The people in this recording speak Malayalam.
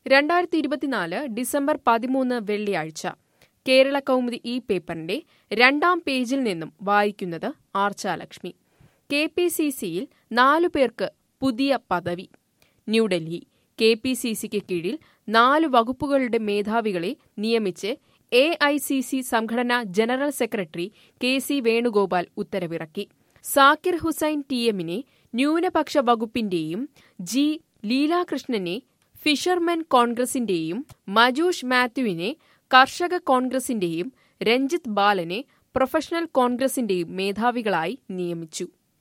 രണ്ടായിരത്തി ഇരുപത്തിനാല് ഡിസംബർ പതിമൂന്ന് വെള്ളിയാഴ്ച കേരള കൗമുദി ഈ പേപ്പറിന്റെ രണ്ടാം പേജിൽ നിന്നും വായിക്കുന്നത് ആർച്ചാലക്ഷ്മി കെ പി സി സിയിൽ നാലു പേർക്ക് പുതിയ പദവി ന്യൂഡൽഹി കെ പി സി സിക്ക് കീഴിൽ നാല് വകുപ്പുകളുടെ മേധാവികളെ നിയമിച്ച് എ ഐ സി സി സംഘടനാ general secretary K C Venugopal ഉത്തരവിറക്കി സാക്കിർ ഹുസൈൻ ടി എമ്മിനെ ന്യൂനപക്ഷ വകുപ്പിന്റെയും ജി ലീലാകൃഷ്ണനെ ഫിഷർമെൻ കോൺഗ്രസിന്റെയും മജൂഷ് മാത്യുവിനെ കർഷക കോൺഗ്രസിന്റെയും രഞ്ജിത്ത് ബാലനെ പ്രൊഫഷണൽ കോൺഗ്രസിന്റെയും മേധാവികളായി നിയമിച്ചു